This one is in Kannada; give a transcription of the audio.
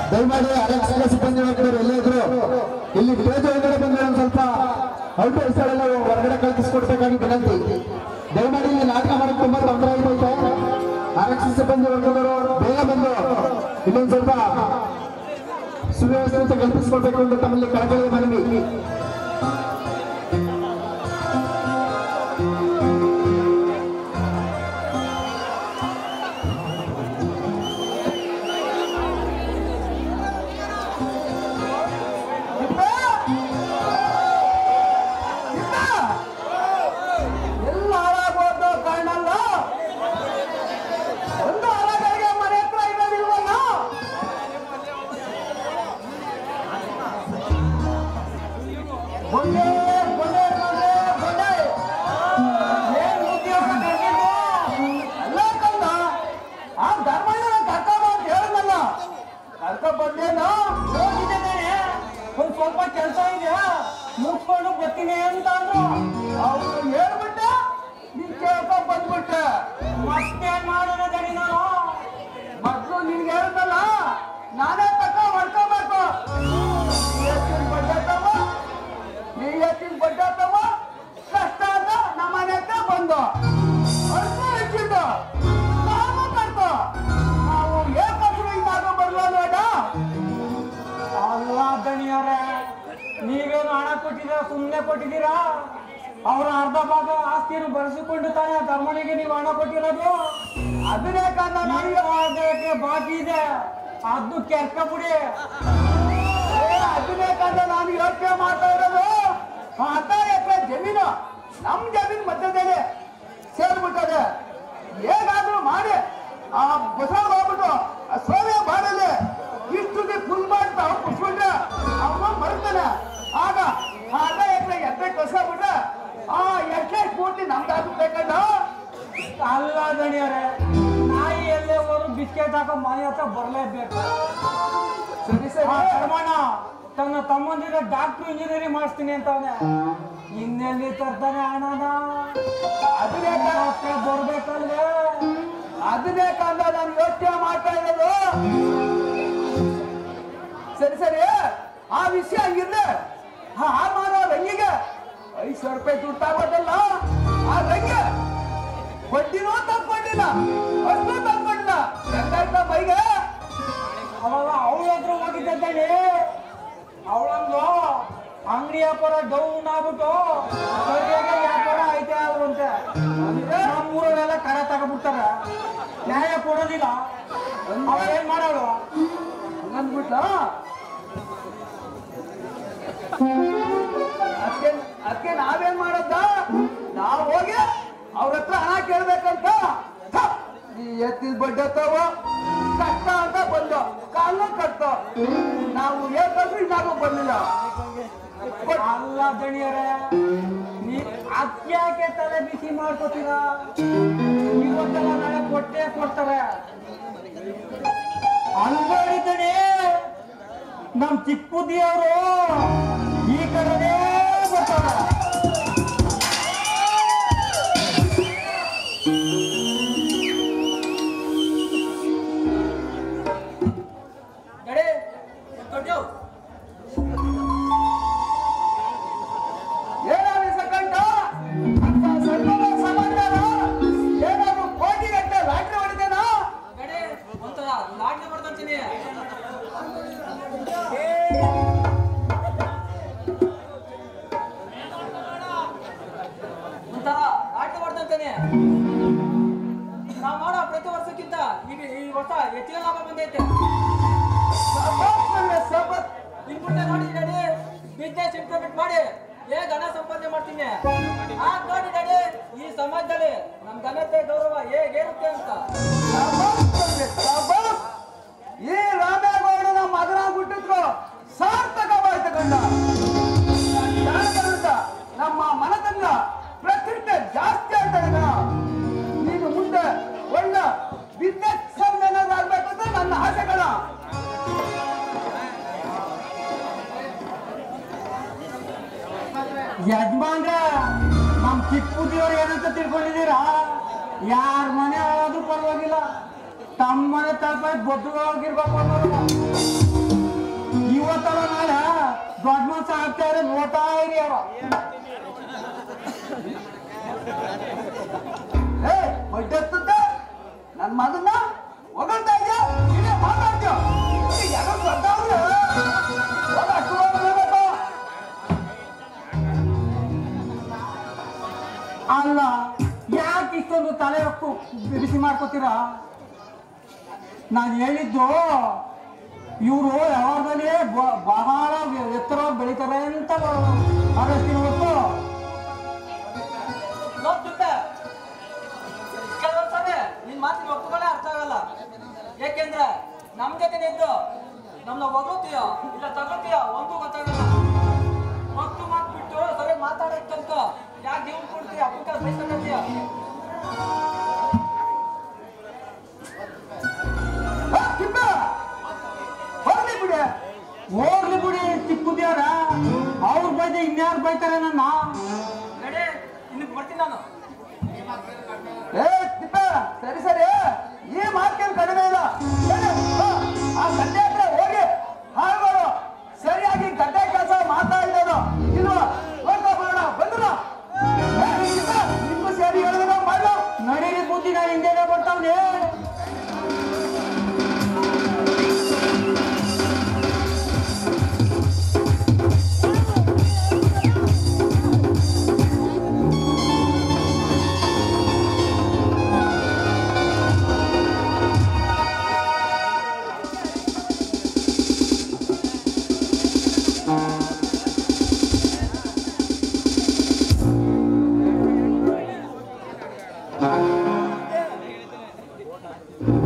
ದಯಮಾಡಿ ಅರಕ್ಷಕ ಸಿಬ್ಬಂದಿ ವರ್ಗದವರು ಎಲ್ಲೇ ಇದ್ರು ಇಲ್ಲಿ ಸ್ಟೇಜ್ ಒಳಗಡೆ ಬಂದ್ರೆ ಒಂದ್ ಸ್ವಲ್ಪ ಔಟ್ ಹೆಸರೆಲ್ಲ ಹೊರಗಡೆ ಕಲ್ಪಿಸ್ಕೊಡ್ಬೇಕಾಗಿ ವಿನಂತಿ ದಯಮಾಡಿ ಇಲ್ಲಿ ನಾಟಕ ಮಾಡಕ್ಕೆ ತುಂಬಾ ತೊಂದರೆ ಆಯ್ತೈತೆ ಆರಕ್ಷಕ ಸಿಬ್ಬಂದಿ ವರ್ಗದವರು ಬೇಗ ಬಂದು ಇನ್ನೊಂದ್ ಸ್ವಲ್ಪ ಸುವ್ಯವಸ್ಥೆ ಕಲ್ಪಿಸ್ಕೊಡ್ಬೇಕು ಅಂತ ತಮ್ಮಲ್ಲಿ ಕಳಕಳಿಯ ಮನವಿ ಎಲ್ಲ ಹಾಳಾಗೋದು ಕಾರಣಲ್ಲ ಒಂದು ಹೊಲಗಳಿಗೆ ಮನೆ ಹತ್ರ ಇರೋದಿಲ್ವಲ್ಲ ಬೊಂಡೆ ಬೊಂಡೆ ಬೊಂಡೆ ಬೊಂಡೆ ಏನ್ ಉದ್ಯೋಗ ಕಂಡಿದ್ದು ಅಲ್ಲ ಕಂದ ಆ ಧರ್ಮಣ್ಣ ಕರ್ಕೊಂಬ ಅಂತ ಹೇಳಿದ್ನಲ್ಲ ಕರ್ಕೊಂಡ್ ಬಂದೇನು ಹೋಗಿದ್ದೇನೆ ಒಂದ್ ಸ್ವಲ್ಪ ಕೆಲಸ ಇದೆ ಮುಗಿಸ್ಕೊಂಡು ಬರ್ತೀನಿ ಅಂತ ಅಂದ್ರು ಅವ್ರು ಹೇಳ್ಬಿಟ್ಟೆ ನೀನ್ ಕೇಳ್ಕೊಂಡ್ ಬಂದ್ಬಿಟ್ಟೆ ಮತ್ತೇನ್ ಮಾಡೋಣ ದಣಿ ನಾನು ಮೊದ್ಲು ನಿನ್ಗೆ ಹೇಳಿದ್ನಲ್ಲ ನಾನೇ ತಕ್ಕ ಮಾಡ್ಕೋಬೇಕು ಎತ್ತಿನ ಬಡ್ಡೆ ತಮ್ಮ ನೀ ಎತ್ತಿನ ಬಡ್ಡೆ ತಮ್ಮ ಕಷ್ಟ ಅಂತ ನಮ್ಮ ಮನೆ ಹತ್ರ ಬಂದು ಅರ್ಥ ಹೆಚ್ಚಿದ್ದು ನಾವು ಕರ್ಕೊ ನಾವು ಏಕಾದ್ರು ಇನ್ನಾಗ ಬರ್ಲೋ ನೋಡ ಅಲ್ಲ ದಣಿಯವ್ರೆ ನೀವೇನು ಹಣ ಕೊಟ್ಟಿದ್ದೀರಾ ಸುಮ್ಮನೆ ಕೊಟ್ಟಿದ್ದೀರಾ ಅವರ ಅರ್ಧ ಭಾಗ ಆಸ್ತಿಯನ್ನು ಬಳಸಿಕೊಂಡು ತಾನೇ ಆ ಧರ್ಮನಿಗೆ ನೀವು ಹಣ ಕೊಟ್ಟಿರೋದು ಅದನ್ನೇ ಕಾರಣ ನನಗೆ ಬಾಕಿ ಇದೆ ಅದು ಕೆರ್ಕೊಂಬಿಡಿ ಅದನ್ನೇ ಕಾರಣ ನಾನು ಯೋಚನೆ ಮಾಡ್ತಾ ಇರೋದು ಹತ್ತಾರು ಎಕರೆ ಜಮೀನು ನಮ್ ಜಮೀನು ಮಧ್ಯದಲ್ಲಿ ಸೇರ್ಬಿಟ್ಟದೆ ಹೇಗಾದ್ರೂ ಮಾಡಿ ಆ ಬಸವ ಹೋಗ್ಬಿಟ್ಟು ಆ ಸೋವೆ ಬಾಡಲ್ಲಿ ಇಷ್ಟು ಫುಲ್ ಮಾಡ್ತಾ ಕುಸ್ಕೊಂಡ್ರೆ ಅವನು ಮರ್ತಾನೆ ಆಗ ಆ ಅರ್ಧ ಎಕರೆ ಎಕರೆ ಕಳ್ಸ್ಕೊಂಡ್ಬಿಟ್ರೆ ಆ ಎಕರೆ ಪೂರ್ತಿ ನಮ್ದಾಗುತ್ತೆ ಕಣ್ಣ ಅಲ್ಲ ದಣಿಯವ್ರೆ ನಾಯಿ ಎಲ್ಲೇ ಹೋದ್ರು ಬಿಸ್ಕೆಟ್ ಹಾಕೋ ಮನೆ ಹತ್ರ ಬರಲೇಬೇಕು ಸರಿ ಸರಿ ಕರ್ಮಣ್ಣ ತನ್ನ ತಮ್ಮಂದಿರ ಡಾಕ್ಟರ್ ಇಂಜಿನಿಯರಿಂಗ್ ಮಾಡಿಸ್ತೀನಿ ಅಂತವನೆ ಇನ್ನೆಲ್ಲಿ ತರ್ತಾನೆ ಹಣನ ಅದನ್ನೇ ಹತ್ರ ಬರ್ಬೇಕಲ್ವೇ ಅದನ್ನೇ ಕಂದ ನಾನು ಯೋಚನೆ ಮಾಡ್ತಾ ಇರೋದು ಸರಿ ಸರಿ ಆ ವಿಷಯ ಹಂಗಿರ್ಲಿ ಆ ಮಾರೋ ರಂಗಿಗೆ ಐದು ಸಾವಿರ ರೂಪಾಯಿ ದುಡ್ಡು ತಗೋದಲ್ಲ ಆ ರಂಗ ಬಡ್ಡಿನೂ ತಗೊಂಡಿಲ್ಲ ಅಷ್ಟು ತಗೊಂಡಿಲ್ಲ ಹೆಂಗಾಯ್ತ ಮೈಗೆ ಅವಾಗ ಅವಳ ಹತ್ರ ಹೋಗಿದ್ದಲ್ಲಿ ಅವಳಂದು ಅಂಗಡಿ ವ್ಯಾಪಾರ ಡೌನ್ ಆಗ್ಬಿಟ್ಟು ಸರಿಯಾಗಿ ವ್ಯಾಪಾರ ಐತೆ ಅವ್ರಂತೆ ನಮ್ಮೂರಲ್ಲೆಲ್ಲ ಕರ ತಗೊಬಿಡ್ತಾರ ನ್ಯಾಯ ಕೊಡೋದಿಲ್ಲ ಅವ ಏನ್ ಮಾಡೋಳು ಹಂಗಂದ್ಬಿಟ್ಟ ಅದಕ್ಕೆ ಅದಕ್ಕೆ ನಾವೇನ್ ಮಾಡದ್ದ ನಾವ್ ಹೋಗಿ ಅವ್ರ ಹತ್ರ ಹಣ ಕೇಳ್ಬೇಕಂತ ಥ, ಈ ಎತ್ತಿದ ಬಡ್ಡೆ ತವ ಕಷ್ಟ ಅಂತ ಬಂದ ಕಾಲ ಕಟ್ಟ ನಾವು ಏಕಂದ್ರೆ ನಾವು ಬಂದಿಲ್ಲ ಅಲ್ಲ ದಣಿಯರೇ ನೀ ಅದ್ಯಾಕೆ ತಲೆ ಬಿಸಿ ಮಾಡ್ಕೋತೀರಾ ಇವತ್ತೆಲ್ಲ ನಾಳೆ ಕೊಟ್ಟೆ ಕೊಡ್ತಾರೆ ಅಲ್ಬೇಡಿದಣಿ ನಮ್ ಚಿಕ್ಕುದಿಯವರು ಈ ಕಡೆನೇ ಬರ್ತಾರೆ ಏನಾದ್ರು ಸಕಂಡ ಅಂತ ಸರ್ವರ ಸಮಾಚಾರ ಏನಾದ್ರು ಕೋಟಿ ಗಟ್ಟೆ ಲಾಟ್ರಿ ಹೊಡಿದೇನಾ ಕಡೆ ಒಂಥರ ಲಾಟ್ರಿ ಮಾಡ್ಕೊಂತೀನಿ ಒಂಥರ ಲಾಟ್ರಿ ಮಾಡ್ಕೊಂತೀನಿ ನಾವು ಮಾಡೋ ಪ್ರತಿ ವರ್ಷಕ್ಕಿಂತ ಈಗ ಈ ವರ್ಷ ಹೆಚ್ಚಿನ ಲಾಭ ಬಂದೈತೆ ಸಬತ್ ಅಂದ್ರೆ ಸಬತ್ ಇನ್ ಮುಂದೆ ನೋಡಿ ಡ್ಯಾಡಿ ಬಿಸ್ನೆಸ್ ಇಂಪ್ರೂವ್ಮೆಂಟ್ ಮಾಡಿ ಹೇಗೆ ಹಣ ಸಂಪಾದನೆ ಮಾಡ್ತೀನಿ ಆ ನೋಡಿ ಡ್ಯಾಡಿ ಈ ಸಮಾಜದಲ್ಲಿ ನಮ್ ಘನತೆ ಗೌರವ ಹೇಗಿರುತ್ತೆ ಅಂತ ಸಬತ್ ಅಂದ್ರೆ ಸಬತ್ ಈ ರಾಮೇಗೌಡನ ಮಗನಾಗ್ಬಿಟ್ಟಿದ್ರು ಸಾರ್ಥಕವಾಯ್ತು ಗಂಡ ಜಾಣಗಳಿಂದ ನಮ್ಮ ಮನದಿಂದ ಪ್ರತಿಷ್ಠೆ ಜಾಸ್ತಿ ಆಗ್ತದೆ ಕಣ ನೀನು ಮುಂದೆ ಒಳ್ಳೆ ಬಿಸ್ನೆಸ್ ಏನಾದ್ರು ಆಗ್ಬೇಕಂತ ನನ್ನ ಆಸೆ ಕಣ ಯಜಮಾನ್ರ ನಮ್ ಚಿಕ್ಕುದಿಯವ್ರು ಏನಂತ ತಿಳ್ಕೊಂಡಿದ್ದೀರಾ ಯಾರ ಮನೆ ಆದ್ರೂ ಪರವಾಗಿಲ್ಲ ತಮ್ಮ ಮನೆ ತಲುಪ ಬೊದ್ದು ಹೋಗಿರ್ಬೇಕು ಅನ್ನೋದು ಇವತ್ತಲ್ಲ ನಾಳೆ ದೊಡ್ಡ ಮನ್ಸ ಆಗ್ತಾ ಇರೋ ನೋಡ್ತಾ ಇರಿ ಅವ ಏ ಬಡ್ಡೆತ್ತದ ನನ್ನ ಮಗನ್ನ ಹೊಗಳ್ತಾ ಇದೆಯಾ ನೀನೇ ಮಾತಾಡ್ತೀಯ ಯಾರೋ ದೊಡ್ಡವ್ರು ಹೋಗ್ ಅಷ್ಟು ಹೋಗ್ಬೇಕು. ಅಲ್ಲ ಯಾಕೆ ಇಷ್ಟೊಂದು ತಲೆ ಹೊಕ್ಕು ಬಿಸಿ ಮಾಡ್ಕೋತೀರಾ ನಾನು ಹೇಳಿದ್ದು ಇವರು ಯಾವಾಗಲೇ ಬಹಳ ಎತ್ತರ ಬೆಳಿತಾರೆ ಅಂತ ಆರಸ್ತೀನಿ ಹೊತ್ತು ನೋಡ್ತಿದ್ದೆ ಕೆಲವೊಂದ್ಸರಿ ನಿನ್ ಮಾತಿನ ಒಪ್ಪುಗಳೇ ಅರ್ಥ ಆಗಲ್ಲ ಯಾಕೆಂದ್ರೆ ನಮ್ ಜೊತೆ ಇದ್ದು ನಮ್ನ ಹೊಗಳ್ತೀಯೋ ಇಲ್ಲ ತಗೋತೀಯೋ ಒಂದು ಗೊತ್ತಾಗಲ್ಲ ಮತ್ತು ಮಾತು ಬಿಟ್ಟು ಸರಿ ಮಾತಾಡಕ್ಕಂತ ಯಾಕೆ ಜೀವನ ಕೊಡ್ತೀಯ ಅಪ್ಪಕ್ಕ ಬೈಸ್ಕೊಂಡ್ತೀಯ ಆ, ಕಿಪ್ಪ! ಹೋಗ್ಲಿ ಬಿಡಿ ಹೋಗ್ಲಿ ಬಿಡಿ ಚಿಕ್ಕುದಿಯಾರ ಅವ್ರು ಬೈದೆ ಇನ್ಯಾರು ಬೈತಾರೆ ನನ್ನ ನಡಿ ಇನ್ನು ಬರ್ತೀನಿ ನಾನು ಏ ತಿಪ್ಪ ಸರಿ ಸರಿ ಈ ಮಾತೇನು ಕಡಿಮೆ ಇಲ್ಲ ಹೇಳು, ಬಾ, ಆ ಗಡ್ಡೆ ಹತ್ರ ಹೋಗಿ ಹಾಳ್ಗಳು ಸರಿಯಾಗಿ ಗಡ್ಡೆ ಕೆಲಸ ಮಾತಾಡಿದನು ಇಲ್ವಾ ನೋಡ್ಕೊ ಬರೋಣ ಬಂದ್ರು ನಿಮ್ಗೂ ಸೇರಿ ಹೇಳಿದ್ರೆ ಮಾಡು ನಡೀರಿ ಬುದ್ಧಿ ನಾನು ಹಿಂದೆನೆ ಬರ್ತಾವ್ನೆ ¡Vamos!